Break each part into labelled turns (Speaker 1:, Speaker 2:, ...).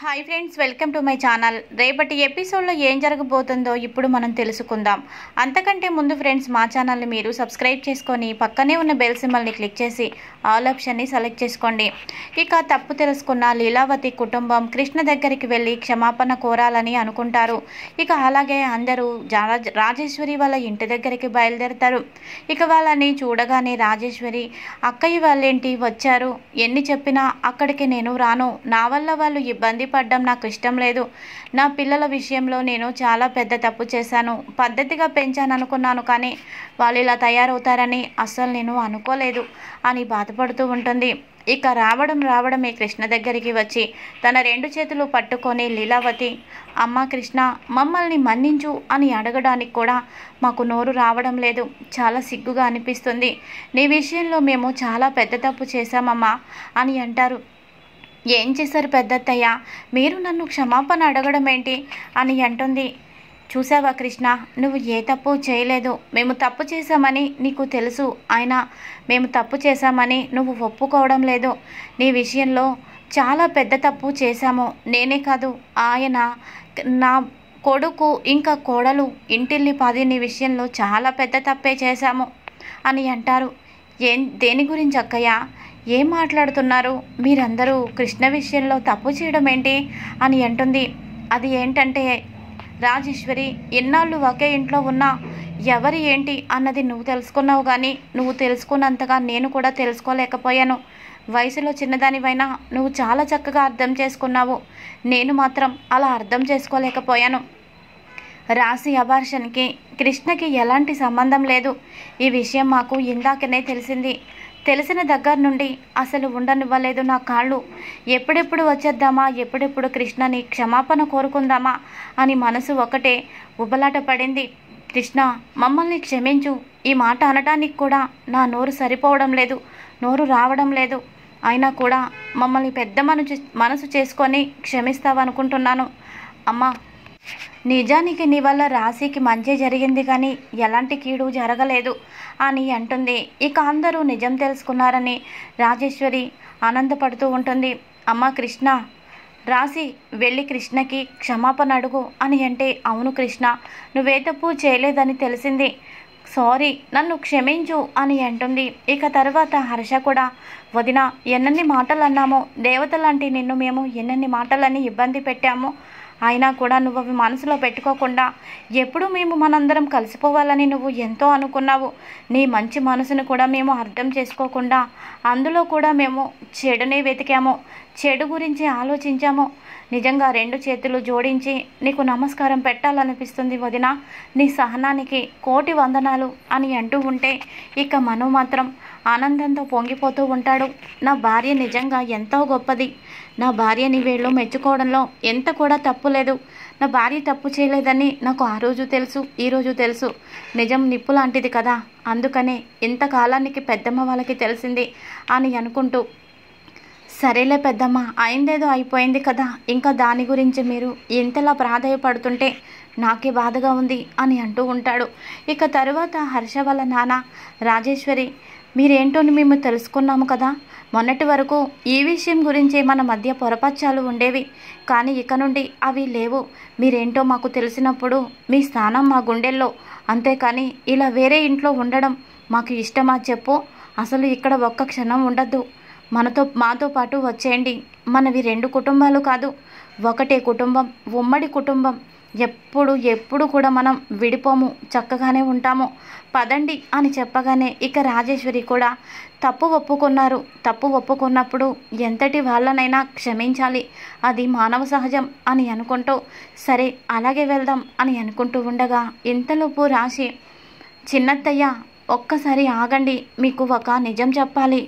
Speaker 1: hi friends welcome to my channel రేపటి ఎపిసోడ్లో ఏం జరగబోతుందో ఇప్పుడు మనం తెలుసుకుందాం అంతకంటే ముందు ఫ్రెండ్స్ మా ఛానల్ని మీరు సబ్స్క్రైబ్ చేసుకొని పక్కనే ఉన్న బెల్ సింబల్ని క్లిక్ చేసి ఆల్ ఆప్షన్ని సెలెక్ట్ చేసుకోండి ఇక తప్పు తెలుసుకున్న లీలావతి కుటుంబం కృష్ణ దగ్గరికి వెళ్ళి క్షమాపణ కోరాలని అనుకుంటారు ఇక అలాగే అందరూ జా- రాజేశ్వరి వాళ్ళ ఇంటి దగ్గరికి బయలుదేరుతారు ఇక వాళ్ళని చూడగానే రాజేశ్వరి అక్కయ్య వాళ్ళేంటి వచ్చారు ఎన్ని చెప్పినా అక్కడికి నేను రాను నా వల్ల వాళ్ళు ఇబ్బంది పడ్డం నాకు ఇష్టం లేదు నా పిల్లల విషయంలో నేను చాలా పెద్ద తప్పు చేశాను పద్ధతిగా పెంచాను అనుకున్నాను కానీ వాళ్ళు ఇలా తయారవుతారని అస్సలు నేను అనుకోలేదు అని బాధపడుతూ ఉంటుంది ఇక రావడం రావడమే కృష్ణ దగ్గరికి వచ్చి తన రెండు చేతులు పట్టుకొని లీలావతి అమ్మ కృష్ణ మమ్మల్ని మన్నించు అని అడగడానికి కూడా మాకు నోరు రావడం లేదు చాలా సిగ్గుగా అనిపిస్తుంది నీ విషయంలో మేము చాలా పెద్ద తప్పు చేశామమ్మా అని అంటారు ఏం చేశారు పెద్దత్తయ్య మీరు నన్ను క్షమాపణ అడగడం ఏంటి అని అంటుంది చూసావా కృష్ణ నువ్వు ఏ తప్పు చేయలేదు మేము తప్పు చేశామని నీకు తెలుసు అయినా మేము తప్పు చేశామని నువ్వు ఒప్పుకోవడం లేదు నీ విషయంలో చాలా పెద్ద తప్పు చేశాము నేనే కాదు ఆయన నా కొడుకు ఇంకా కోడలు ఇంటిల్లి పది నీ విషయంలో చాలా పెద్ద తప్పే చేశాము అని అంటారు ఏం దేని గురించి అక్కయ్య ఏం మాట్లాడుతున్నారు మీరందరూ కృష్ణ విషయంలో తప్పు చేయడం ఏంటి అని అంటుంది అది ఏంటంటే రాజేశ్వరి ఎన్నాళ్ళు ఒకే ఇంట్లో ఉన్నా ఎవరి ఏంటి అన్నది నువ్వు తెలుసుకున్నావు కానీ నువ్వు తెలుసుకున్నంతగా నేను కూడా తెలుసుకోలేకపోయాను వయసులో చిన్నదానివైనా నువ్వు చాలా చక్కగా అర్థం చేసుకున్నావు నేను మాత్రం అలా అర్థం చేసుకోలేకపోయాను రాశి అబార్షన్కి కృష్ణకి ఎలాంటి సంబంధం లేదు ఈ విషయం మాకు ఇందాకనే తెలిసింది తెలిసిన దగ్గర నుండి అసలు ఉండనివ్వలేదు నా కాళ్ళు ఎప్పుడెప్పుడు వచ్చేద్దామా ఎప్పుడెప్పుడు కృష్ణని క్షమాపణ కోరుకుందామా అని మనసు ఒకటే ఉబలాట పడింది కృష్ణ మమ్మల్ని క్షమించు ఈ మాట అనటానికి కూడా నా నోరు సరిపోవడం లేదు నోరు రావడం లేదు అయినా కూడా మమ్మల్ని పెద్ద మనసు మనసు చేసుకొని క్షమిస్తావనుకుంటున్నాను అమ్మా నిజానికి నీ వల్ల రాశికి మంచి జరిగింది కానీ ఎలాంటి కీడు జరగలేదు అని అంటుంది ఇక అందరూ నిజం తెలుసుకున్నారని రాజేశ్వరి ఆనందపడుతూ ఉంటుంది అమ్మ కృష్ణ రాసి వెళ్ళి కృష్ణకి క్షమాపణ అడుగు అని అంటే అవును కృష్ణ నువ్వే తప్పు చేయలేదని తెలిసింది సారీ నన్ను క్షమించు అని అంటుంది ఇక తర్వాత హర్ష కూడా వదిన ఎన్నెన్ని మాటలు అన్నామో దేవతలాంటి నిన్ను మేము ఎన్నెన్ని మాటలని ఇబ్బంది పెట్టామో అయినా కూడా నువ్వు అవి మనసులో పెట్టుకోకుండా ఎప్పుడు మేము మనందరం కలిసిపోవాలని నువ్వు ఎంతో అనుకున్నావు నీ మంచి మనసును కూడా మేము అర్థం చేసుకోకుండా అందులో కూడా మేము చెడునే వెతికాము చెడు గురించి ఆలోచించాము నిజంగా రెండు చేతులు జోడించి నీకు నమస్కారం పెట్టాలనిపిస్తుంది వదిన నీ సహనానికి కోటి వందనాలు అని అంటూ ఉంటే ఇక మను మాత్రం ఆనందంతో పొంగిపోతూ ఉంటాడు నా భార్య నిజంగా ఎంతో గొప్పది నా భార్యని వీళ్ళు మెచ్చుకోవడంలో ఎంత కూడా తప్పు లేదు నా భార్య తప్పు చేయలేదని నాకు ఆ రోజు తెలుసు ఈ రోజు తెలుసు నిజం నిప్పు లాంటిది కదా అందుకనే ఇంతకాలానికి పెద్దమ్మ వాళ్ళకి తెలిసింది అని అనుకుంటూ సరేలే పెద్దమ్మ అయిందేదో అయిపోయింది కదా ఇంకా దాని గురించి మీరు ఇంతలా ప్రాధాయపడుతుంటే నాకే బాధగా ఉంది అని అంటూ ఉంటాడు ఇక తరువాత హర్ష వాళ్ళ నాన్న రాజేశ్వరి మీరేంటోని మేము తెలుసుకున్నాము కదా మొన్నటి వరకు ఈ విషయం గురించి మన మధ్య పొరపచ్చాలు ఉండేవి కానీ ఇక నుండి అవి లేవు మీరేంటో మాకు తెలిసినప్పుడు మీ స్థానం మా గుండెల్లో అంతేకాని ఇలా వేరే ఇంట్లో ఉండడం మాకు ఇష్టమా చెప్పు అసలు ఇక్కడ ఒక్క క్షణం ఉండద్దు మనతో మాతో పాటు వచ్చేయండి మనవి రెండు కుటుంబాలు కాదు ఒకటే కుటుంబం ఉమ్మడి కుటుంబం ఎప్పుడు ఎప్పుడు కూడా మనం విడిపోము చక్కగానే ఉంటాము పదండి అని చెప్పగానే ఇక రాజేశ్వరి కూడా తప్పు ఒప్పుకున్నారు తప్పు ఒప్పుకున్నప్పుడు ఎంతటి వాళ్ళనైనా క్షమించాలి అది మానవ సహజం అని అనుకుంటూ సరే అలాగే వెళ్దాం అని అనుకుంటూ ఉండగా ఇంతలోపు రాశి చిన్నత్తయ్య ఒక్కసారి ఆగండి మీకు ఒక నిజం చెప్పాలి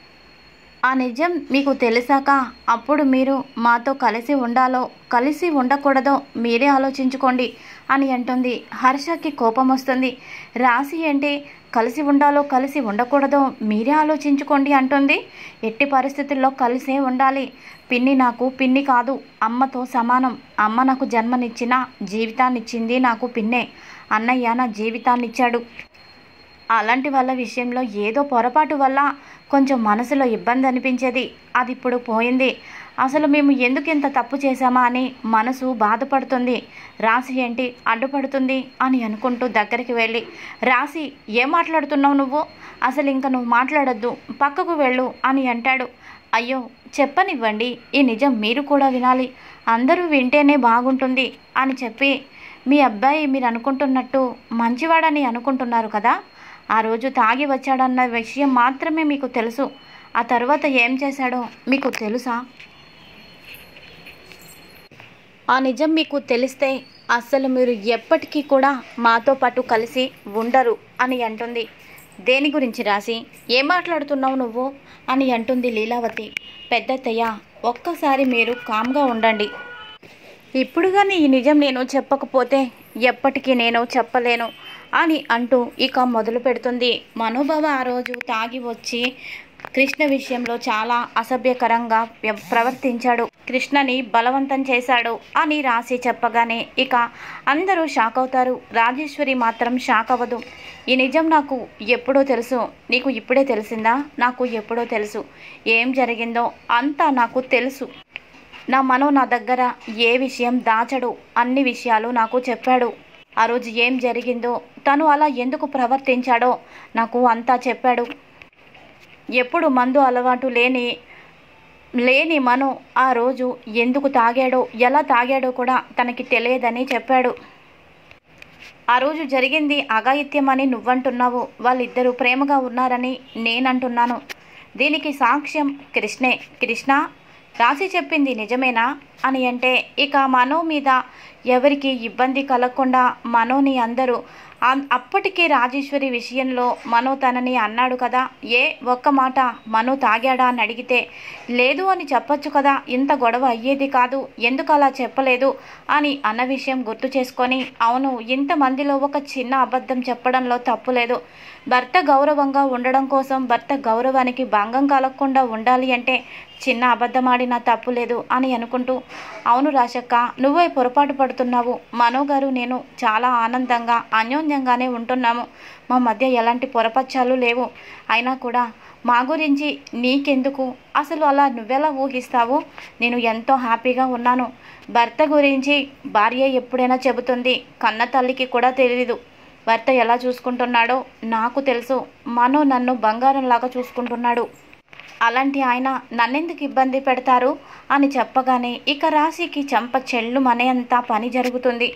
Speaker 1: ఆ నిజం మీకు తెలిసాక అప్పుడు మీరు మాతో కలిసి ఉండాలో కలిసి ఉండకూడదో మీరే ఆలోచించుకోండి అని అంటుంది హర్షకి కోపం వస్తుంది రాసి అంటే కలిసి ఉండాలో కలిసి ఉండకూడదో మీరే ఆలోచించుకోండి అంటుంది ఎట్టి పరిస్థితుల్లో కలిసే ఉండాలి పిన్ని నాకు పిన్ని కాదు అమ్మతో సమానం అమ్మ నాకు జన్మనిచ్చిన జీవితాన్నిచ్చింది నాకు పిన్నే అన్నయ్య నా జీవితాన్నిచ్చాడు అలాంటి వాళ్ళ విషయంలో ఏదో పొరపాటు వల్ల కొంచెం మనసులో ఇబ్బంది అనిపించేది అది ఇప్పుడు పోయింది అసలు మేము ఎందుకు ఇంత తప్పు చేశామా అని మనసు బాధపడుతుంది రాసి ఏంటి అడ్డుపడుతుంది అని అనుకుంటూ దగ్గరికి వెళ్ళి రాసి ఏం మాట్లాడుతున్నావు నువ్వు అసలు ఇంకా నువ్వు మాట్లాడొద్దు పక్కకు వెళ్ళు అని అంటాడు అయ్యో చెప్పనివ్వండి ఈ నిజం మీరు కూడా వినాలి అందరూ వింటేనే బాగుంటుంది అని చెప్పి మీ అబ్బాయి మీరు అనుకుంటున్నట్టు మంచివాడని అనుకుంటున్నారు కదా ఆ రోజు తాగి వచ్చాడన్న విషయం మాత్రమే మీకు తెలుసు ఆ తర్వాత ఏం చేశాడో మీకు తెలుసా ఆ నిజం మీకు తెలిస్తే అస్సలు మీరు ఎప్పటికీ కూడా మాతో పాటు కలిసి ఉండరు అని అంటుంది దేని గురించి రాసి ఏం మాట్లాడుతున్నావు నువ్వు అని అంటుంది లీలావతి పెద్దత్తయ్య ఒక్కసారి మీరు కామ్గా ఉండండి ఇప్పుడు కానీ ఈ నిజం నేను చెప్పకపోతే ఎప్పటికీ నేను చెప్పలేను అని అంటూ ఇక మొదలు పెడుతుంది మనోభావ ఆ రోజు తాగి వచ్చి కృష్ణ విషయంలో చాలా అసభ్యకరంగా వ్య- ప్రవర్తించాడు కృష్ణని బలవంతం చేశాడు అని రాసి చెప్పగానే ఇక అందరూ షాక్ అవుతారు రాజేశ్వరి మాత్రం షాక్ అవ్వదు ఈ నిజం నాకు ఎప్పుడో తెలుసు నీకు ఇప్పుడే తెలిసిందా నాకు ఎప్పుడో తెలుసు ఏం జరిగిందో అంతా నాకు తెలుసు నా మనో నా దగ్గర ఏ విషయం దాచడు అన్ని విషయాలు నాకు చెప్పాడు ఆ రోజు ఏం జరిగిందో తను అలా ఎందుకు ప్రవర్తించాడో నాకు అంతా చెప్పాడు ఎప్పుడు మందు అలవాటు లేని లేని మను ఆ రోజు ఎందుకు తాగాడో ఎలా తాగాడో కూడా తనకి తెలియదని చెప్పాడు ఆ రోజు జరిగింది అఘాయిత్యం అని నువ్వంటున్నావు వాళ్ళిద్దరూ ప్రేమగా ఉన్నారని నేనంటున్నాను దీనికి సాక్ష్యం కృష్ణే కృష్ణ రాసి చెప్పింది నిజమేనా అని అంటే ఇక మనో మీద ఎవరికి ఇబ్బంది కలగకుండా మనోని అందరూ అన్- అప్పటికే రాజేశ్వరి విషయంలో మనో తనని అన్నాడు కదా ఏ ఒక్క మాట మనో తాగాడా అని అడిగితే లేదు అని చెప్పొచ్చు కదా ఇంత గొడవ అయ్యేది కాదు ఎందుకు అలా చెప్పలేదు అని అన్న విషయం గుర్తు చేసుకొని అవును ఇంతమందిలో ఒక చిన్న అబద్ధం చెప్పడంలో తప్పు లేదు భర్త గౌరవంగా ఉండడం కోసం భర్త గౌరవానికి భంగం కలగకుండా ఉండాలి అంటే చిన్న అబద్ధం ఆడినా తప్పు లేదు అని అనుకుంటూ అవును రాశక్క నువ్వే పొరపాటు పడుతున్నావు మనో గారు నేను చాలా ఆనందంగా అన్యోన్యంగానే ఉంటున్నాము మా మధ్య ఎలాంటి పొరపచ్చాలు లేవు అయినా కూడా మా గురించి నీకెందుకు అసలు అలా నువ్వెలా ఊహిస్తావు నేను ఎంతో హ్యాపీగా ఉన్నాను భర్త గురించి భార్య ఎప్పుడైనా చెబుతుంది కన్న తల్లికి కూడా తెలియదు భర్త ఎలా చూసుకుంటున్నాడో నాకు తెలుసు మనో నన్ను బంగారంలాగా చూసుకుంటున్నాడు అలాంటి ఆయన నన్నెందుకు ఇబ్బంది పెడతారు అని చెప్పగానే ఇక రాశికి చెంప చెల్లు మనేంత పని జరుగుతుంది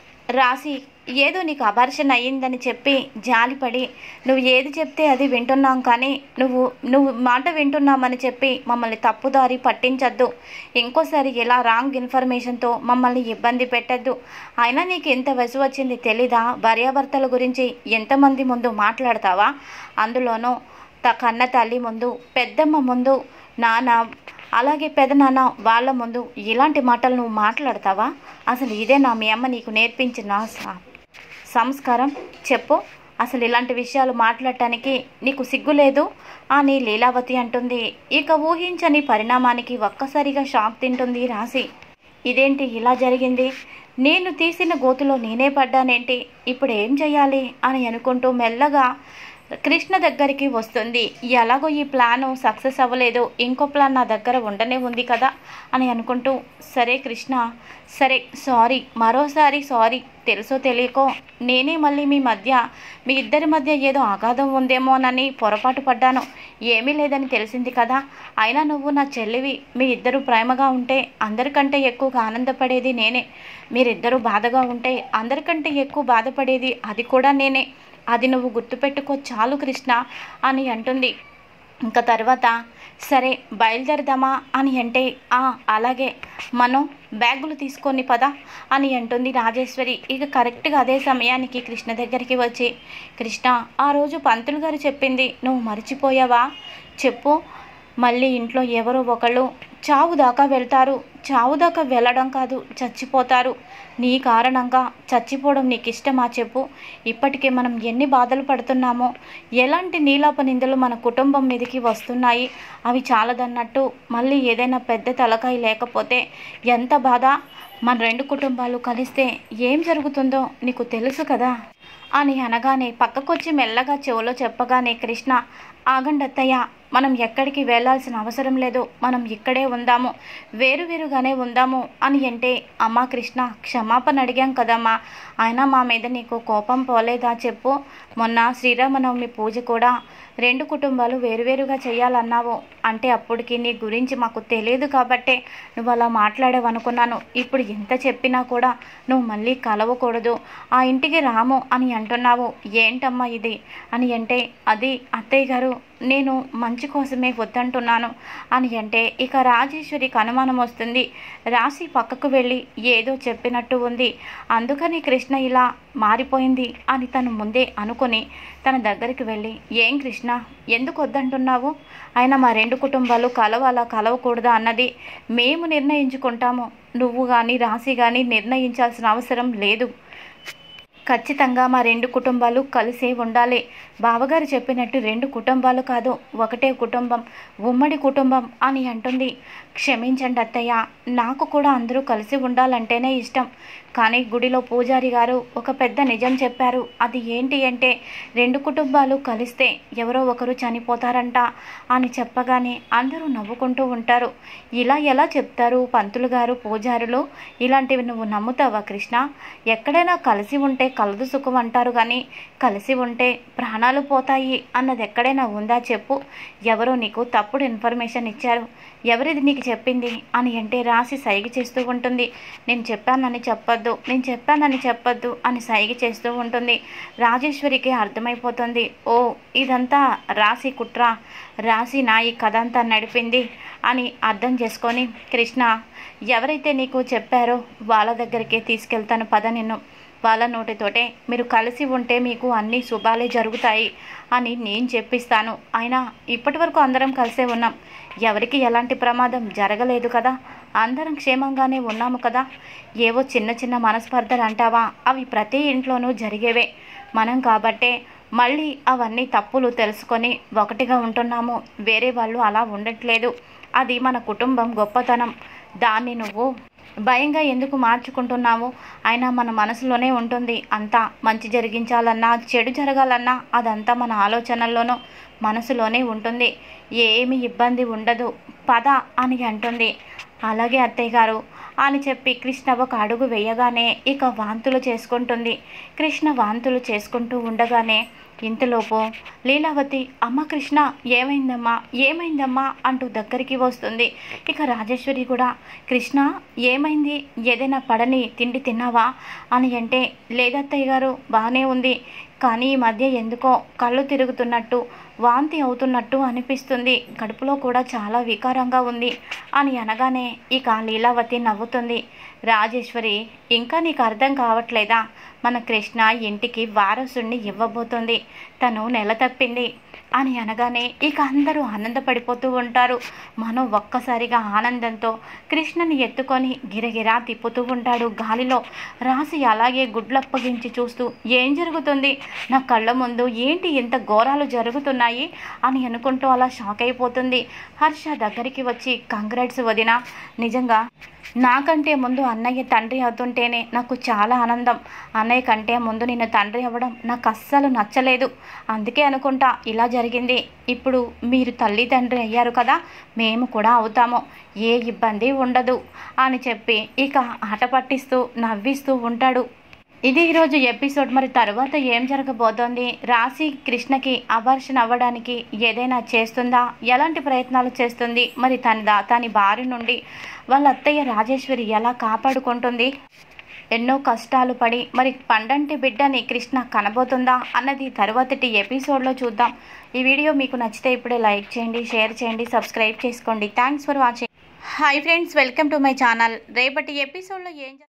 Speaker 1: రాశి ఏదో నీకు అబార్షన్ అయ్యిందని చెప్పి జాలిపడి నువ్వు ఏది చెప్తే అది వింటున్నాం కానీ నువ్వు నువ్వు మాట వింటున్నామని చెప్పి మమ్మల్ని తప్పుదారి పట్టించద్దు ఇంకోసారి ఇలా రాంగ్ ఇన్ఫర్మేషన్తో మమ్మల్ని ఇబ్బంది పెట్టద్దు అయినా నీకు ఎంత వయసు వచ్చింది తెలీదా భార్యాభర్తల గురించి ఎంతమంది ముందు మాట్లాడతావా అందులోనూ త కన్న తల్లి ముందు పెద్దమ్మ ముందు నాన్న అలాగే పెదనాన్న వాళ్ళ ముందు ఇలాంటి మాటలు నువ్వు మాట్లాడతావా అసలు ఇదే నా మీ అమ్మ నీకు నేర్పించిన స- సంస్కారం చెప్పు అసలు ఇలాంటి విషయాలు మాట్లాడటానికి నీకు సిగ్గు లేదు అని లీలావతి అంటుంది ఇక ఊహించని పరిణామానికి ఒక్కసారిగా షాక్ తింటుంది రాశి ఇదేంటి ఇలా జరిగింది నేను తీసిన గోతులో నేనే పడ్డానేంటి ఇప్పుడు ఏం చేయాలి అని అనుకుంటూ మెల్లగా కృష్ణ దగ్గరికి వస్తుంది ఎలాగో ఈ ప్లాను సక్సెస్ అవ్వలేదు ఇంకో ప్లాన్ నా దగ్గర ఉండనే ఉంది కదా అని అనుకుంటూ సరే కృష్ణ సరే సారీ మరోసారి సారీ తెలుసో తెలియకో నేనే మళ్ళీ మీ మధ్య మీ ఇద్దరి మధ్య ఏదో అగాధం ఉందేమోనని పొరపాటు పడ్డాను ఏమీ లేదని తెలిసింది కదా అయినా నువ్వు నా చెల్లివి మీ ఇద్దరు ప్రేమగా ఉంటే అందరికంటే ఎక్కువగా ఆనందపడేది నేనే మీరిద్దరూ బాధగా ఉంటే అందరికంటే ఎక్కువ బాధపడేది అది కూడా నేనే అది నువ్వు గుర్తుపెట్టుకో చాలు కృష్ణ అని అంటుంది ఇంకా తర్వాత సరే బయలుదేరదామా అని అంటే "ఆ, అలాగే మనం బ్యాగులు తీసుకొని పద అని అంటుంది రాజేశ్వరి ఇక కరెక్ట్గా అదే సమయానికి కృష్ణ దగ్గరికి వచ్చి కృష్ణ ఆ రోజు పంతులు గారు చెప్పింది నువ్వు మర్చిపోయావా చెప్పు మళ్ళీ ఇంట్లో ఎవరో ఒకళ్ళు చావు దాకా వెళ్తారు చావు దాకా వెళ్ళడం కాదు చచ్చిపోతారు నీ కారణంగా చచ్చిపోవడం నీకు ఇష్టమా చెప్పు ఇప్పటికే మనం ఎన్ని బాధలు పడుతున్నామో ఎలాంటి నీలాప నిందలు మన కుటుంబం మీదకి వస్తున్నాయి అవి చాలదన్నట్టు మళ్ళీ ఏదైనా పెద్ద తలకాయ లేకపోతే ఎంత బాధ మన రెండు కుటుంబాలు కలిస్తే ఏం జరుగుతుందో నీకు తెలుసు కదా అని అనగానే పక్కకొచ్చి మెల్లగా చెవులో చెప్పగానే కృష్ణ ఆగండి అత్తయ్య మనం ఎక్కడికి వెళ్ళాల్సిన అవసరం లేదు మనం ఇక్కడే ఉందాము వేరువేరుగానే ఉందాము అని అంటే అమ్మా కృష్ణ క్షమాపణ అడిగాం కదమ్మా అయినా మా మీద నీకు కోపం పోలేదా చెప్పు మొన్న శ్రీరామనవమి పూజ కూడా రెండు కుటుంబాలు వేరువేరుగా చేయాలన్నావు అంటే అప్పటికి నీ గురించి మాకు తెలియదు కాబట్టే నువ్వు అలా మాట్లాడావనుకున్నాను ఇప్పుడు ఎంత చెప్పినా కూడా నువ్వు మళ్ళీ కలవకూడదు ఆ ఇంటికి రాము అని అంటున్నావు ఏంటమ్మా ఇది అని అంటే అది అత్తయ్య గారు నేను మంచి కోసమే వద్దంటున్నాను అని అంటే ఇక రాజేశ్వరికి అనుమానం వస్తుంది రాశి పక్కకు వెళ్ళి ఏదో చెప్పినట్టు ఉంది అందుకని కృష్ణ ఇలా మారిపోయింది అని తను ముందే అనుకుని తన దగ్గరికి వెళ్ళి ఏం కృష్ణ ఎందుకు వద్దంటున్నావు అయినా మా రెండు కుటుంబాలు కలవాలా కలవకూడదా అన్నది మేము నిర్ణయించుకుంటాము నువ్వు కానీ రాశి కానీ నిర్ణయించాల్సిన అవసరం లేదు ఖచ్చితంగా మా రెండు కుటుంబాలు కలిసే ఉండాలి బావగారు చెప్పినట్టు రెండు కుటుంబాలు కాదు ఒకటే కుటుంబం ఉమ్మడి కుటుంబం అని అంటుంది క్షమించండి అత్తయ్య నాకు కూడా అందరూ కలిసి ఉండాలంటేనే ఇష్టం కానీ గుడిలో పూజారి గారు ఒక పెద్ద నిజం చెప్పారు అది ఏంటి అంటే రెండు కుటుంబాలు కలిస్తే ఎవరో ఒకరు చనిపోతారంట అని చెప్పగానే అందరూ నవ్వుకుంటూ ఉంటారు ఇలా ఎలా చెప్తారు పంతులు గారు పూజారులు ఇలాంటివి నువ్వు నమ్ముతావా కృష్ణ ఎక్కడైనా కలిసి ఉంటే కలదు సుఖం అంటారు కానీ కలిసి ఉంటే ప్రాణాలు పోతాయి అన్నది ఎక్కడైనా ఉందా చెప్పు ఎవరో నీకు తప్పుడు ఇన్ఫర్మేషన్ ఇచ్చారు ఎవరిది నీకు చెప్పింది అని అంటే రాసి సైగ చేస్తూ ఉంటుంది నేను చెప్పానని చెప్పొద్దు నేను చెప్పానని చెప్పొద్దు అని సైగ చేస్తూ ఉంటుంది రాజేశ్వరికి అర్థమైపోతుంది ఓ ఇదంతా రాసి కుట్ర రాసి నా ఈ కథ అంతా నడిపింది అని అర్థం చేసుకొని కృష్ణ ఎవరైతే నీకు చెప్పారో వాళ్ళ దగ్గరికే తీసుకెళ్తాను పద నిన్ను వాళ్ళ నోటితోటే మీరు కలిసి ఉంటే మీకు అన్ని శుభాలే జరుగుతాయి అని నేను చెప్పిస్తాను అయినా ఇప్పటి వరకు అందరం కలిసే ఉన్నాం ఎవరికి ఎలాంటి ప్రమాదం జరగలేదు కదా అందరం క్షేమంగానే ఉన్నాము కదా ఏవో చిన్న చిన్న మనస్పర్ధలు అంటావా అవి ప్రతి ఇంట్లోనూ జరిగేవే మనం కాబట్టే మళ్ళీ అవన్నీ తప్పులు తెలుసుకొని ఒకటిగా ఉంటున్నాము వేరే వాళ్ళు అలా ఉండట్లేదు అది మన కుటుంబం గొప్పతనం దాన్ని నువ్వు భయంగా ఎందుకు మార్చుకుంటున్నావు అయినా మన మనసులోనే ఉంటుంది అంతా మంచి జరిగించాలన్నా చెడు జరగాలన్నా అదంతా మన ఆలోచనల్లోనూ మనసులోనే ఉంటుంది ఏమి ఇబ్బంది ఉండదు పద అని అంటుంది అలాగే అత్తయ్య గారు అని చెప్పి కృష్ణ ఒక అడుగు వేయగానే ఇక వాంతులు చేసుకుంటుంది కృష్ణ వాంతులు చేసుకుంటూ ఉండగానే ఇంతలోపు లీలావతి అమ్మ కృష్ణ ఏమైందమ్మా ఏమైందమ్మా అంటూ దగ్గరికి వస్తుంది ఇక రాజేశ్వరి కూడా కృష్ణ ఏమైంది ఏదైనా పడని తిండి తిన్నావా అని అంటే లేదత్తయ్య గారు బాగానే ఉంది కానీ ఈ మధ్య ఎందుకో కళ్ళు తిరుగుతున్నట్టు వాంతి అవుతున్నట్టు అనిపిస్తుంది కడుపులో కూడా చాలా వికారంగా ఉంది అని అనగానే ఇక లీలావతి నవ్వుతుంది రాజేశ్వరి ఇంకా నీకు అర్థం కావట్లేదా మన కృష్ణ ఇంటికి వారసుడిని ఇవ్వబోతుంది తను నెల తప్పింది అని అనగానే ఇక అందరూ ఆనందపడిపోతూ ఉంటారు మనం ఒక్కసారిగా ఆనందంతో కృష్ణని ఎత్తుకొని గిరగిరా తిప్పుతూ ఉంటాడు గాలిలో రాసి అలాగే గుడ్లప్పగించి చూస్తూ ఏం జరుగుతుంది నా కళ్ళ ముందు ఏంటి ఇంత ఘోరాలు జరుగుతున్నాయి అని అనుకుంటూ అలా షాక్ అయిపోతుంది హర్ష దగ్గరికి వచ్చి కంగ్రాట్స్ వదిన నిజంగా నాకంటే ముందు అన్నయ్య తండ్రి అవుతుంటేనే నాకు చాలా ఆనందం అన్నయ్య కంటే ముందు నిన్ను తండ్రి అవ్వడం నాకు అస్సలు నచ్చలేదు అందుకే అనుకుంటా ఇలా జరిగింది ఇప్పుడు మీరు తల్లి తండ్రి అయ్యారు కదా మేము కూడా అవుతాము ఏ ఇబ్బంది ఉండదు అని చెప్పి ఇక ఆట పట్టిస్తూ నవ్విస్తూ ఉంటాడు ఇది ఈరోజు ఎపిసోడ్ మరి తర్వాత ఏం జరగబోతోంది రాశి కృష్ణకి అబార్షన్ అవ్వడానికి ఏదైనా చేస్తుందా ఎలాంటి ప్రయత్నాలు చేస్తుంది మరి తన దా తన బారి నుండి వాళ్ళ అత్తయ్య రాజేశ్వరి ఎలా కాపాడుకుంటుంది ఎన్నో కష్టాలు పడి మరి పండంటి బిడ్డని కృష్ణ కనబోతుందా అన్నది తర్వాతటి ఎపిసోడ్లో చూద్దాం ఈ వీడియో మీకు నచ్చితే ఇప్పుడే లైక్ చేయండి షేర్ చేయండి సబ్స్క్రైబ్ చేసుకోండి thanks for watching hi friends welcome to my channel రేపటి ఎపిసోడ్లో ఏం జ-